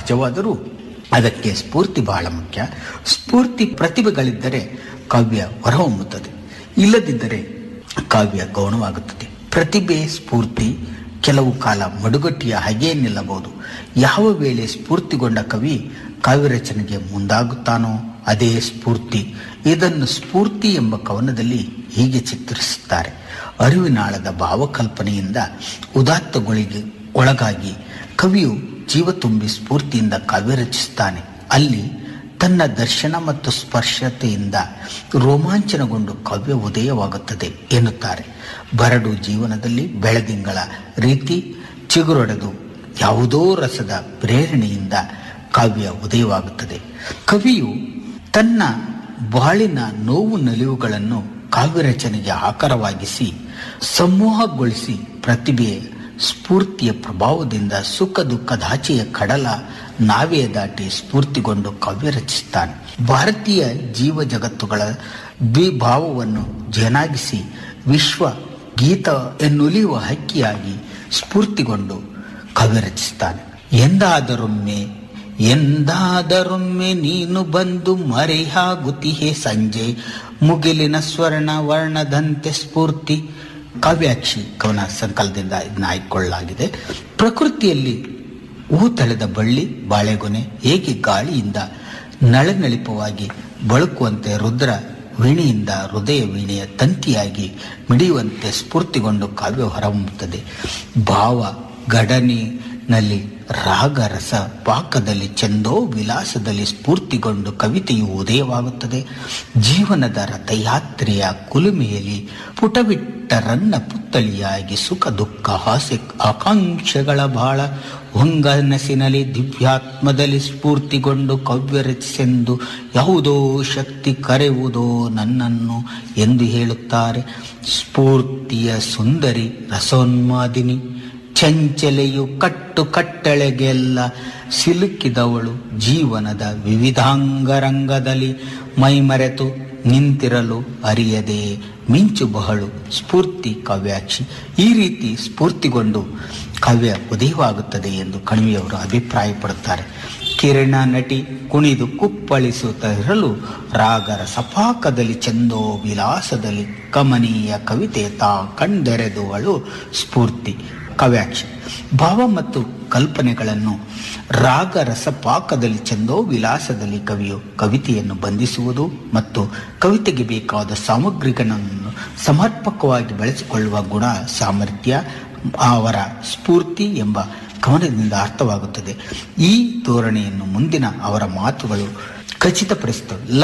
ಸಹಜವಾದರೂ ಅದಕ್ಕೆ ಸ್ಫೂರ್ತಿ ಬಹಳ ಮುಖ್ಯ ಸ್ಫೂರ್ತಿ ಪ್ರತಿಭೆಗಳಿದ್ದರೆ ಕಾವ್ಯ ಹೊರಹೊಮ್ಮುತ್ತದೆ ಇಲ್ಲದಿದ್ದರೆ ಕಾವ್ಯ ಗೌಣವಾಗುತ್ತದೆ ಪ್ರತಿಭೆ ಸ್ಫೂರ್ತಿ ಕೆಲವು ಕಾಲ ಮಡುಗಟ್ಟಿಯ ಹಾಗೇ ನಿಲ್ಲಬಹುದು ಯಾವ ವೇಳೆ ಸ್ಫೂರ್ತಿಗೊಂಡ ಕವಿ ಕಾವ್ಯ ರಚನೆಗೆ ಮುಂದಾಗುತ್ತಾನೋ ಅದೇ ಸ್ಫೂರ್ತಿ ಇದನ್ನು ಸ್ಫೂರ್ತಿ ಎಂಬ ಕವನದಲ್ಲಿ ಹೀಗೆ ಚಿತ್ರಿಸುತ್ತಾರೆ ಅರಿವಿನಾಳದ ಭಾವಕಲ್ಪನೆಯಿಂದ ಉದಾತ್ತಗಳಿಗೆ ಒಳಗಾಗಿ ಕವಿಯು ಜೀವ ತುಂಬಿ ಸ್ಫೂರ್ತಿಯಿಂದ ಕಾವ್ಯ ರಚಿಸುತ್ತಾನೆ ಅಲ್ಲಿ ತನ್ನ ದರ್ಶನ ಮತ್ತು ಸ್ಪರ್ಶತೆಯಿಂದ ರೋಮಾಂಚನಗೊಂಡು ಕಾವ್ಯ ಉದಯವಾಗುತ್ತದೆ ಎನ್ನುತ್ತಾರೆ ಬರಡು ಜೀವನದಲ್ಲಿ ಬೆಳದಿಂಗಳ ರೀತಿ ಚಿಗುರೊಡೆದು ಯಾವುದೋ ರಸದ ಪ್ರೇರಣೆಯಿಂದ ಕಾವ್ಯ ಉದಯವಾಗುತ್ತದೆ ಕವಿಯು ತನ್ನ ಬಾಳಿನ ನೋವು ನಲಿವುಗಳನ್ನು ಕಾವ್ಯ ರಚನೆಗೆ ಆಕಾರವಾಗಿಸಿ ಸಮೂಹಗೊಳಿಸಿ ಪ್ರತಿಭೆಯ ಸ್ಫೂರ್ತಿಯ ಪ್ರಭಾವದಿಂದ ಸುಖ ದುಃಖದಾಚೆಯ ಕಡಲ ನಾವೇ ದಾಟಿ ಸ್ಫೂರ್ತಿಗೊಂಡು ಕಾವ್ಯ ರಚಿಸುತ್ತಾನೆ ಭಾರತೀಯ ಜೀವ ಜಗತ್ತುಗಳ ದ್ವಿಭಾವವನ್ನು ಜನಾಗಿಸಿ ವಿಶ್ವ ಗೀತ ಎನ್ನುಲಿಯುವ ಹಕ್ಕಿಯಾಗಿ ಸ್ಫೂರ್ತಿಗೊಂಡು ಕಾವ್ಯ ರಚಿಸುತ್ತಾನೆ ಎಂದಾದರೊಮ್ಮೆ ಎಂದಾದರೊಮ್ಮೆ ನೀನು ಬಂದು ಮರೆಯಾಗುತ್ತಿಹೆ ಸಂಜೆ ಮುಗಿಲಿನ ಸ್ವರ್ಣ ವರ್ಣದಂತೆ ಸ್ಫೂರ್ತಿ ಕಾವ್ಯಾಕ್ಷಿ ಕವನ ಸಂಕಲನದಿಂದ ಇದನ್ನ ಆಯ್ಕೊಳ್ಳಲಾಗಿದೆ ಪ್ರಕೃತಿಯಲ್ಲಿ ಹೂ ತಳೆದ ಬಳ್ಳಿ ಬಾಳೆಗೊನೆ ಹೇಗೆ ಗಾಳಿಯಿಂದ ನಳನಳಿಪವಾಗಿ ಬಳುಕುವಂತೆ ರುದ್ರ ವೀಣೆಯಿಂದ ಹೃದಯ ವೀಣೆಯ ತಂತಿಯಾಗಿ ಮಿಡಿಯುವಂತೆ ಸ್ಫೂರ್ತಿಗೊಂಡು ಕಾವ್ಯ ಹೊರಹೊಮ್ಮುತ್ತದೆ ಭಾವ ಗಡನಿನಲ್ಲಿ ರಾಗ ರಸ ಪಾಕದಲ್ಲಿ ಚಂದೋ ವಿಲಾಸದಲ್ಲಿ ಸ್ಫೂರ್ತಿಗೊಂಡು ಕವಿತೆಯು ಉದಯವಾಗುತ್ತದೆ ಜೀವನದ ರಥಯಾತ್ರೆಯ ಕುಲುಮೆಯಲ್ಲಿ ಪುಟವಿಟ್ಟ ರನ್ನ ಪುತ್ತಳಿಯಾಗಿ ಸುಖ ದುಃಖ ಹಾಸ್ಯ ಆಕಾಂಕ್ಷೆಗಳ ಬಾಳ ಹೊಂಗನಸಿನಲ್ಲಿ ದಿವ್ಯಾತ್ಮದಲ್ಲಿ ಸ್ಫೂರ್ತಿಗೊಂಡು ಕಾವ್ಯ ರಚಿಸೆಂದು ಯಾವುದೋ ಶಕ್ತಿ ಕರೆಯುವುದೋ ನನ್ನನ್ನು ಎಂದು ಹೇಳುತ್ತಾರೆ ಸ್ಫೂರ್ತಿಯ ಸುಂದರಿ ರಸೋನ್ಮಾದಿನಿ ಚಂಚಲೆಯು ಕಟ್ಟು ಕಟ್ಟಳೆಗೆಲ್ಲ ಸಿಲುಕಿದವಳು ಜೀವನದ ವಿವಿಧಾಂಗರಂಗದಲ್ಲಿ ಮೈಮರೆತು ನಿಂತಿರಲು ಅರಿಯದೆ ಮಿಂಚು ಬಹಳು ಸ್ಫೂರ್ತಿ ಕಾವ್ಯಾಕ್ಷಿ ಈ ರೀತಿ ಸ್ಫೂರ್ತಿಗೊಂಡು ಕಾವ್ಯ ಉದಯವಾಗುತ್ತದೆ ಎಂದು ಕಣಿವೆಯವರು ಅಭಿಪ್ರಾಯಪಡುತ್ತಾರೆ ಕಿರಣ ನಟಿ ಕುಣಿದು ಕುಪ್ಪಳಿಸುತ್ತಿರಲು ರಾಗರ ಸಪಾಕದಲ್ಲಿ ಚಂದೋ ವಿಲಾಸದಲ್ಲಿ ಕಮನೀಯ ಕವಿತೆ ತಾ ಕಂಡೆರೆದುವಳು ಸ್ಫೂರ್ತಿ ಕಾವ್ಯಾಕ್ಷಿ ಭಾವ ಮತ್ತು ಕಲ್ಪನೆಗಳನ್ನು ರಾಗ ರಸಪಾಕದಲ್ಲಿ ಚಂದೋ ವಿಲಾಸದಲ್ಲಿ ಕವಿಯು ಕವಿತೆಯನ್ನು ಬಂಧಿಸುವುದು ಮತ್ತು ಕವಿತೆಗೆ ಬೇಕಾದ ಸಾಮಗ್ರಿಗಳನ್ನು ಸಮರ್ಪಕವಾಗಿ ಬಳಸಿಕೊಳ್ಳುವ ಗುಣ ಸಾಮರ್ಥ್ಯ ಅವರ ಸ್ಫೂರ್ತಿ ಎಂಬ ಕವನದಿಂದ ಅರ್ಥವಾಗುತ್ತದೆ ಈ ಧೋರಣೆಯನ್ನು ಮುಂದಿನ ಅವರ ಮಾತುಗಳು ಖಚಿತಪಡಿಸುತ್ತವೆ